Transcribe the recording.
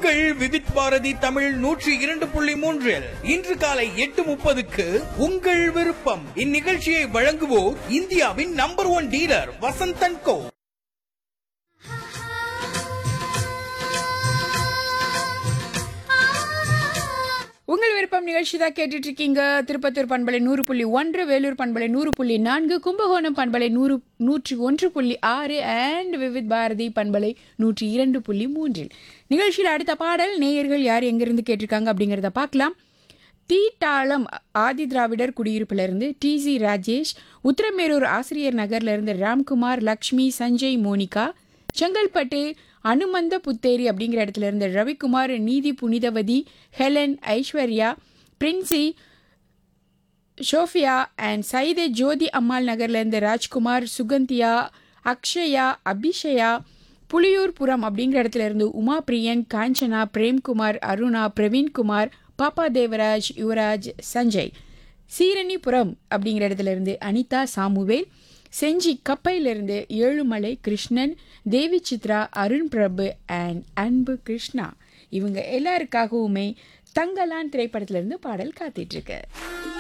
உங்கள் விவித் பாரதி தமிழ் நூற்றி இரண்டு புள்ளி மூன்றில் இன்று காலை எட்டு முப்பதுக்கு உங்கள் விருப்பம் இந்நிகழ்ச்சியை வழங்குவோர் இந்தியாவின் number one dealer Vasanthan Co உங்கள் விருப்பம் நிகழ்ச்சி தான் கேட்டுட்டு இருக்கீங்க திருப்பத்தூர் பண்பலை நூறு புள்ளி ஒன்று வேலூர் பண்பலை நூறு புள்ளி நான்கு கும்பகோணம் பண்பலை நூறு நூற்றி ஒன்று புள்ளி ஆறு அண்ட் விவித் பாரதி பண்பலை நூற்றி இரண்டு புள்ளி மூன்றில் நிகழ்ச்சியில் அடுத்த பாடல் நேயர்கள் யார் எங்கிருந்து கேட்டிருக்காங்க அப்படிங்கிறத பார்க்கலாம் தீட்டாளம் ஆதி திராவிடர் குடியிருப்பிலிருந்து டி சி ராஜேஷ் உத்திரமேரூர் ஆசிரியர் நகர்லேருந்து ராம்குமார் லக்ஷ்மி சஞ்சய் மோனிகா செங்கல்பட்டு அனுமந்த புத்தேரி அப்படிங்கிற இடத்துல இருந்து Ravikumar Neethi Punithavathi Helen Aishwarya Princy Sophia and சைதே ஜோதி அம்மாள் நகர்லேருந்து ராஜ்குமார் சுகந்தியா அக்ஷயா அபிஷயா புலியூர்புரம் அப்படிங்கிற இடத்துல இருந்து உமா பிரியன் காஞ்சனா பிரேம்குமார் அருணா பிரவீன்குமார் பாப்பா தேவராஜ் யுவராஜ் சஞ்சய் சீரணிபுரம் அப்படிங்கிற இடத்துல இருந்து அனிதா சாமுவேல் செஞ்சி கப்பையிலிருந்து ஏழுமலை கிருஷ்ணன் தேவி சித்ரா அருண் பிரபு அண்ட் அன்பு கிருஷ்ணா இவங்க எல்லாருக்காகவுமே தங்கலான் திரைப்படத்திலிருந்து பாடல் காத்துட்டு இருக்கு